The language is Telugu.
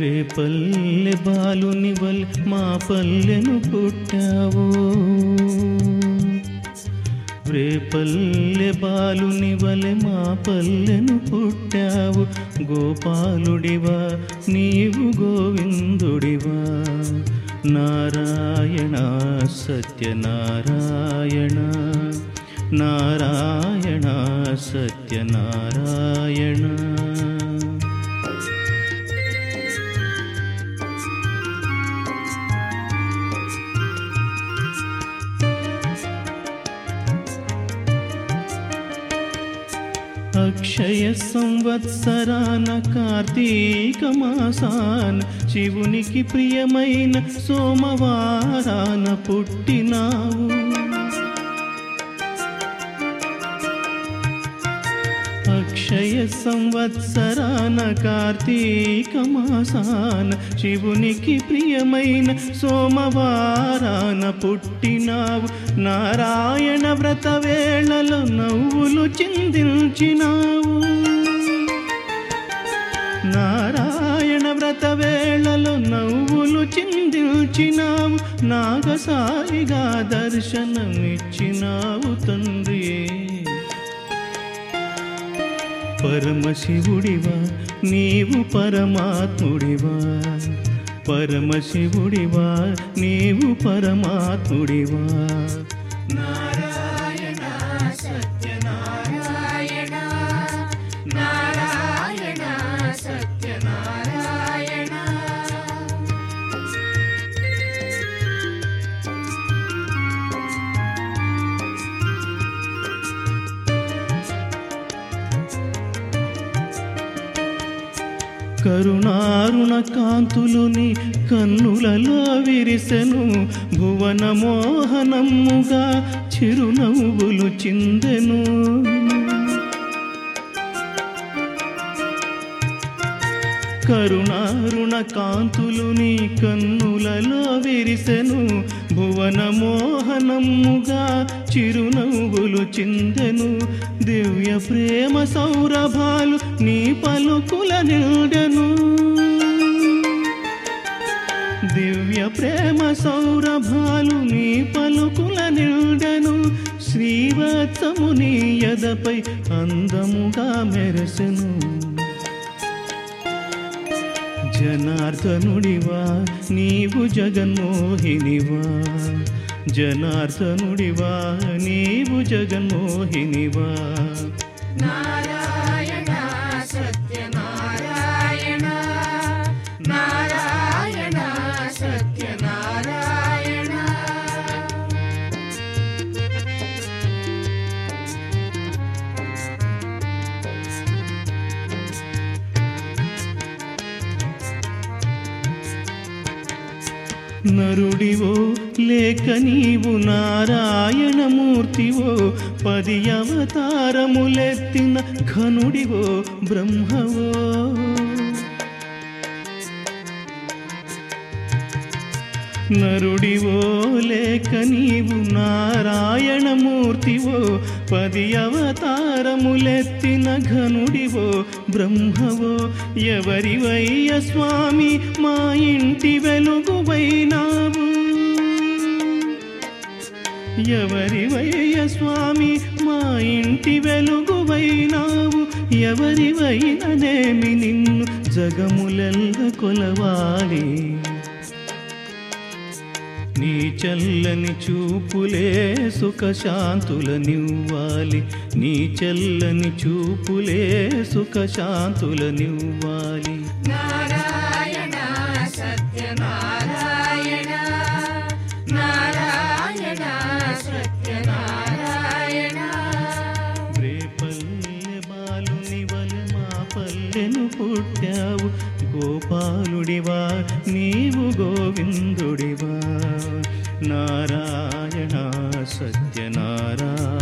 రేపల్లె బాలుని వల్ మా పల్లెను పుట్టావు రేపల్లె బాలుని వలె మా పల్లెను పుట్టావు గోపాలుడివా నీవు గోవిందుడివా నారాయణ సత్యనారాయణ నారాయణ సత్యనారాయణ అక్షయ సంవత్సరాన కార్తీక మాసాన శివునికి ప్రియమైన సోమవారాన పుట్టినావు అక్షయ సంవత్సరాన కార్తీక మాసాన శివునికి ప్రియమైన సోమవారాన పుట్టినావు నారాయణ వ్రత వేళలో నవ్వులు చిందించినావు నారాయణ వ్రత వేళలో నవ్వులు చిందించినావు నాగసాయిగా దర్శనమిచ్చినావు తండ్రి పరమశివుడివా నీవు పరమాత్ముడివా పరమశివుడివా నీవు పరమాత్ముడివా నారాయణ సత్యనారాయణ నారాయణ సత్యనారాయణ కరుణారుణ కాంతులుని కన్నులలో విరిసెను భువన మోహనమ్ముగా చిరునవ్వులు చిందెను కరుణారుణ కాంతులుని కన్నులలో విరిసెను భువన మోహనమ్ముగా చిరునవ్వులు చిందెను దివ్య ప్రేమ సౌరభాలు నీ పలుకుల నిండెను దివ్య ప్రేమ సౌరభాలు నీ పలుకుల నిండెను శ్రీవత్సము నీ యదపై అందముగా మెరసెను జనార్దనుడివా నీవు జగన్మోహినివా జనార్దనుడివా నీవు జగన్మోహినివా నారాయణ సత్యనారాయణ నారాయణ సత్యనారాయణ నరుడివో లేక నీవు నారాయణమూర్తివో పది అవతారములెత్తిన ఘనుడివో బ్రహ్మవో నరుడివో లేక నీవు నారాయణమూర్తివో పది అవతారములెత్తిన ఘనుడివో బ్రహ్మవో ఎవరివయ్య స్వామి మా ఇంటి వెలుగువైనావు ఎవరివయ్య స్వామి మా ఇంటి వెలుగువైనావు ఎవరివైననేమి నిన్ను జగములెల్ల కొలవాలి నీ చల్లని చూపులే సుఖశాంతులనివ్వాలి నీ చల్లని చూపులే సుఖశాంతులనివ్వాలి నారాయణ సత్యనారాయణ నారాయణ సత్యనారాయణ రేపల్లె బాలుని వలె మా పల్లెను పుట్టావు గోపాలుడివా నీవు గోవిందుడివా నారాయణ సత్యనారాయణ